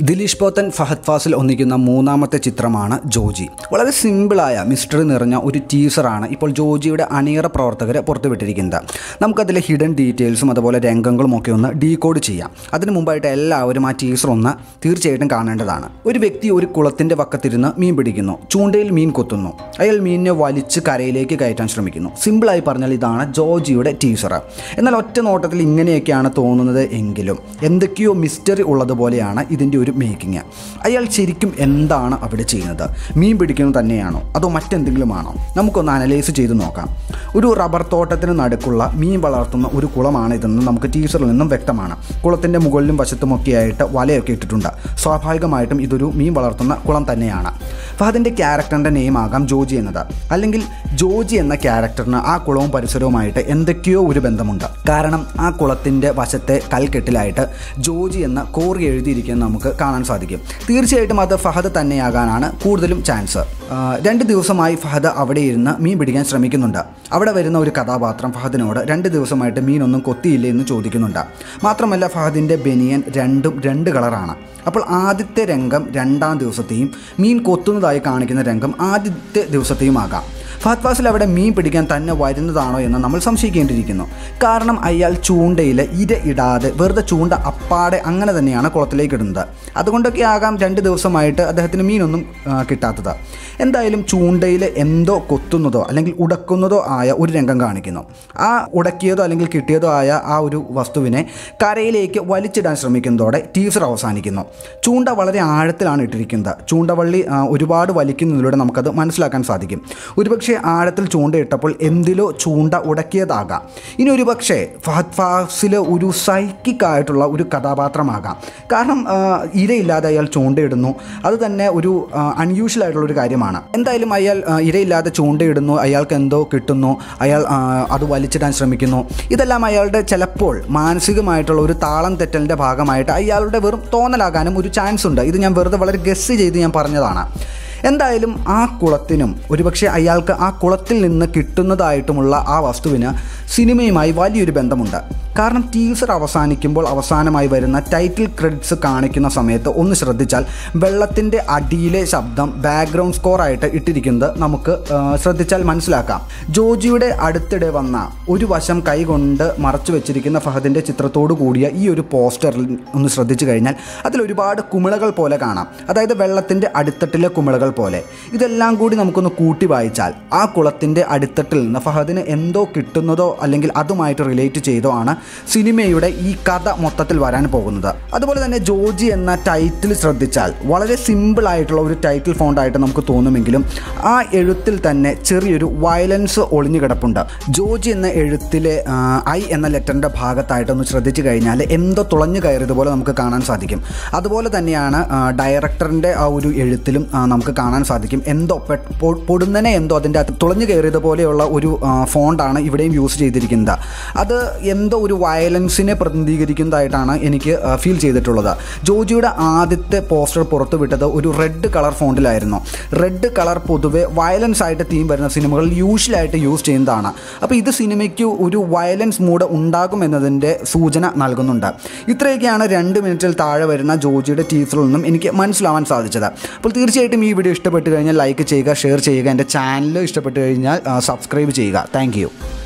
ദിലീഷ് പോത്തൻ ഫഹദ് ഫാസിൽ ഒന്നിക്കുന്ന മൂന്നാമത്തെ ചിത്രമാണ് ജോജി വളരെ സിമ്പിളായ മിസ്റ്ററി നിറഞ്ഞ ഒരു ടീസറാണ് ഇപ്പോൾ ജോജിയുടെ അണിയറ പ്രവർത്തകർ പുറത്തുവിട്ടിരിക്കുന്നത് നമുക്കതിലെ ഹിഡൻ ഡീറ്റെയിൽസും അതുപോലെ രംഗങ്ങളും ഒക്കെ ഒന്ന് ഡീകോഡ് ചെയ്യാം അതിനു മുമ്പായിട്ട് എല്ലാവരും ആ ടീസർ ഒന്ന് തീർച്ചയായിട്ടും കാണേണ്ടതാണ് ഒരു വ്യക്തി ഒരു കുളത്തിൻ്റെ വക്കത്തിരുന്ന് മീൻ പിടിക്കുന്നു ചൂണ്ടയിൽ മീൻ കൊത്തുന്നു അയാൾ മീനിനെ വലിച്ച് കരയിലേക്ക് കയറ്റാൻ ശ്രമിക്കുന്നു സിമ്പിളായി പറഞ്ഞാൽ ഇതാണ് ജോജിയുടെ ടീസർ എന്നാൽ ഒറ്റ നോട്ടത്തിൽ ഇങ്ങനെയൊക്കെയാണ് തോന്നുന്നത് എങ്കിലും എന്തൊക്കെയോ മിസ്റ്ററി ഉള്ളതുപോലെയാണ് ഇതിൻ്റെ ഒരു മേക്കിങ് അയാൾ ശരിക്കും എന്താണ് അവിടെ ചെയ്യുന്നത് മീൻ പിടിക്കുന്നത് തന്നെയാണോ അതോ മറ്റെന്തെങ്കിലും ആണോ നമുക്കൊന്ന് അനലൈസ് ചെയ്ത് നോക്കാം ഒരു റബ്ബർ തോട്ടത്തിന് നടുക്കുള്ള മീൻ വളർത്തുന്ന ഒരു കുളമാണ് ഇതെന്ന് നമുക്ക് ടീച്ചറിൽ നിന്നും വ്യക്തമാണ് കുളത്തിൻ്റെ മുകളിലും വശത്തുമൊക്കെയായിട്ട് വലയൊക്കെ ഇട്ടിട്ടുണ്ട് സ്വാഭാവികമായിട്ടും ഇതൊരു മീൻ വളർത്തുന്ന കുളം തന്നെയാണ് ഫഹദിൻ്റെ ക്യാരക്ടറിൻ്റെ നെയിം ആകാം ജോജി എന്നത് അല്ലെങ്കിൽ ജോജി എന്ന ക്യാരക്ടറിന് ആ കുളവും പരിസരവുമായിട്ട് എന്തൊക്കെയോ ഒരു ബന്ധമുണ്ട് കാരണം ആ കുളത്തിൻ്റെ വശത്തെ കൽക്കെട്ടിലായിട്ട് ജോജി എന്ന കോറി എഴുതിയിരിക്കുന്നത് നമുക്ക് കാണാൻ സാധിക്കും തീർച്ചയായിട്ടും അത് ഫഹദ് തന്നെയാകാനാണ് കൂടുതലും ചാൻസ് ആ, രണ്ട് ദിവസമായി ഫഹദ് അവിടെ ഇരുന്ന് മീൻ പിടിക്കാൻ ശ്രമിക്കുന്നുണ്ട് അവിടെ വരുന്ന ഒരു കഥാപാത്രം ഫഹദിനോട് രണ്ട് ദിവസമായിട്ട് മീനൊന്നും കൊത്തിയില്ലേ എന്ന് ചോദിക്കുന്നുണ്ട് മാത്രമല്ല ഫഹദിൻ്റെ ബനിയൻ രണ്ടും രണ്ട് കളറാണ് അപ്പോൾ ആദ്യത്തെ രംഗം രണ്ടാം ദിവസത്തെയും മീൻ കൊത്തുന്നതായി കാണിക്കുന്ന രംഗം ആദ്യത്തെ ദിവസത്തെയും ആകാം ഫഹദ് ഫാസിൽ അവിടെ മീൻ പിടിക്കാൻ തന്നെ വരുന്നതാണോ എന്ന് നമ്മൾ സംശയിക്കേണ്ടിയിരിക്കുന്നു കാരണം അയാൾ ചൂണ്ടയിൽ ഇര ഇടാതെ വെറുതെ ചൂണ്ട അപ്പാടെ അങ്ങനെ തന്നെയാണ് കുളത്തിലേക്ക് ഇടുന്നത് അതുകൊണ്ടൊക്കെ ആകാം രണ്ട് ദിവസമായിട്ട് അദ്ദേഹത്തിന് മീനൊന്നും ആ, കിട്ടാത്തത് എന്തായാലും ചൂണ്ടയിൽ എന്തോ കൊത്തുന്നതോ അല്ലെങ്കിൽ ഉടക്കുന്നതോ ആയ ഒരു രംഗം കാണിക്കുന്നു ആ ഉടക്കിയതോ അല്ലെങ്കിൽ കിട്ടിയതോ ആയ ആ ഒരു വസ്തുവിനെ കരയിലേക്ക് വലിച്ചിടാൻ ശ്രമിക്കുന്നതോടെ ടീസർ അവസാനിക്കുന്നു ചൂണ്ട വളരെ ആഴത്തിലാണ് ഇട്ടിരിക്കുന്നത് ചൂണ്ടവള്ളി ആ, ഒരുപാട് വലിക്കുന്നതിലൂടെ നമുക്കത് മനസ്സിലാക്കാൻ സാധിക്കും ഒരുപക്ഷെ ആഴത്തിൽ ചൂണ്ടയിട്ടപ്പോൾ എന്തിലോ ചൂണ്ട ഉടക്കിയതാകാം ഇനി ഒരുപക്ഷെ ഫഹദ് ഫാസിൽ ഒരു സൈക്കിക് ആയിട്ടുള്ള ഒരു കഥാപാത്രമാകാം കാരണം ആ, ഇരയില്ലാതെ അയാൾ ചൂണ്ടയിടുന്നു അത് തന്നെ ഒരു അൺയൂഷ്വൽ ആയിട്ടുള്ള ഒരു കാര്യമാണ് എന്തായാലും അയാൾ ആ, ഇരയില്ലാതെ ചൂണ്ടയിടുന്നു അയാൾക്ക് എന്തോ കിട്ടുന്നു അയാൾ ആ, അത് വലിച്ചിടാൻ ശ്രമിക്കുന്നു ഇതെല്ലാം അയാളുടെ ചിലപ്പോൾ മാനസികമായിട്ടുള്ള ഒരു താളം തെറ്റലിൻ്റെ ഭാഗമായിട്ട് അയാളുടെ വെറും തോന്നലാകാനും ഒരു ചാൻസ് ഉണ്ട് ഇത് ഞാൻ വെറുതെ വളരെ ഗസ് ചെയ്ത് ഞാൻ പറഞ്ഞതാണ് എന്തായാലും ആ കുളത്തിനും ഒരുപക്ഷെ അയാൾക്ക് ആ കുളത്തിൽ നിന്ന് കിട്ടുന്നതായിട്ടുമുള്ള ആ വസ്തുവിന് സിനിമയുമായി വലിയൊരു ബന്ധമുണ്ട് കാരണം ടീസർ അവസാനിക്കുമ്പോൾ അവസാനമായി വരുന്ന ടൈറ്റിൽ ക്രെഡിറ്റ്സ് കാണിക്കുന്ന സമയത്ത് ഒന്ന് ശ്രദ്ധിച്ചാൽ വെള്ളത്തിൻ്റെ അടിയിലെ ശബ്ദം ബാക്ക്ഗ്രൗണ്ട് സ്കോർ ആയിട്ട് ഇട്ടിരിക്കുന്നത് നമുക്ക് ആ, ശ്രദ്ധിച്ചാൽ മനസ്സിലാക്കാം ജോജിയുടെ അടുത്തിടെ വന്ന ഒരു വശം കൈകൊണ്ട് മറച്ചു വെച്ചിരിക്കുന്ന ഫഹദിൻ്റെ ചിത്രത്തോടു കൂടിയ ഈ ഒരു പോസ്റ്ററിൽ ഒന്ന് ശ്രദ്ധിച്ചു കഴിഞ്ഞാൽ അതിൽ ഒരുപാട് കുമിളകൾ പോലെ കാണാം അതായത് വെള്ളത്തിൻ്റെ അടിത്തട്ടിലെ കുമിളകൾ പോലെ ഇതെല്ലാം കൂടി നമുക്കൊന്ന് കൂട്ടി വായിച്ചാൽ ആ കുളത്തിൻ്റെ അടിത്തട്ടിൽ നിന്ന് ഫഹദിന് എന്തോ കിട്ടുന്നതോ അല്ലെങ്കിൽ അതുമായിട്ട് റിലേറ്റ് ചെയ്തോ ആണ് സിനിമയുടെ ഈ കഥ മൊത്തത്തിൽ വരാൻ പോകുന്നത് അതുപോലെ തന്നെ ജോജി എന്ന ടൈറ്റിൽ ശ്രദ്ധിച്ചാൽ വളരെ സിമ്പിൾ ആയിട്ടുള്ള ഒരു ടൈറ്റിൽ ഫോണ്ടായിട്ട് നമുക്ക് തോന്നുമെങ്കിലും ആ എഴുത്തിൽ തന്നെ ചെറിയൊരു വയലൻസ് ഒളിഞ്ഞു കിടപ്പുണ്ട് ജോജി എന്ന എഴുത്തിലെ ആ, ഐ എന്ന ലെറ്ററിൻ്റെ ഭാഗത്തായിട്ടൊന്ന് ശ്രദ്ധിച്ചു കഴിഞ്ഞാൽ എന്തോ തുളഞ്ഞു കയറിയതുപോലെ നമുക്ക് കാണാൻ സാധിക്കും അതുപോലെ തന്നെയാണ് ആ, ഡയറക്ടറിൻ്റെ ആ ഒരു എഴുത്തിലും ആ, നമുക്ക് കാണാൻ സാധിക്കും എന്തോ പെ- പൊ- പൊടുന്നനെ എന്തോ അതിൻ്റെ അകത്ത് തുളഞ്ഞു കയറിയതുപോലെയുള്ള ഒരു ആ, ഫോണ്ടാണ് ഇവിടെയും യൂസ് ചെയ്തിരിക്കുന്നത് അത് എന്തോ ഒരു വയലൻസിനെ പ്രതിനിധീകരിക്കുന്നതായിട്ടാണ് എനിക്ക് ഫീൽ ചെയ്തിട്ടുള്ളത് ജോജിയുടെ ആദ്യത്തെ പോസ്റ്റർ പുറത്തുവിട്ടത് ഒരു റെഡ് കളർ ഫോണ്ടിലായിരുന്നു റെഡ് കളർ പൊതുവെ വയലൻസ് ആയിട്ട് തീം വരുന്ന സിനിമകളിൽ യൂഷ്വലായിട്ട് യൂസ് ചെയ്യുന്നതാണ് അപ്പോൾ ഇത് സിനിമയ്ക്ക് ഒരു വയലൻസ് മൂഡ് ഉണ്ടാകുമെന്നതിൻ്റെ സൂചന നൽകുന്നുണ്ട് ഇത്രയൊക്കെയാണ് രണ്ട് മിനിറ്റിൽ താഴെ വരുന്ന ജോജിയുടെ ടീസറിൽ നിന്നും എനിക്ക് മനസ്സിലാവാൻ സാധിച്ചത് അപ്പോൾ തീർച്ചയായിട്ടും ഈ വീഡിയോ ഇഷ്ടപ്പെട്ട് കഴിഞ്ഞാൽ ലൈക്ക് ചെയ്യുക ഷെയർ ചെയ്യുക എൻ്റെ ചാനൽ ഇഷ്ടപ്പെട്ട് കഴിഞ്ഞാൽ സബ്സ്ക്രൈബ് ചെയ്യുക താങ്ക്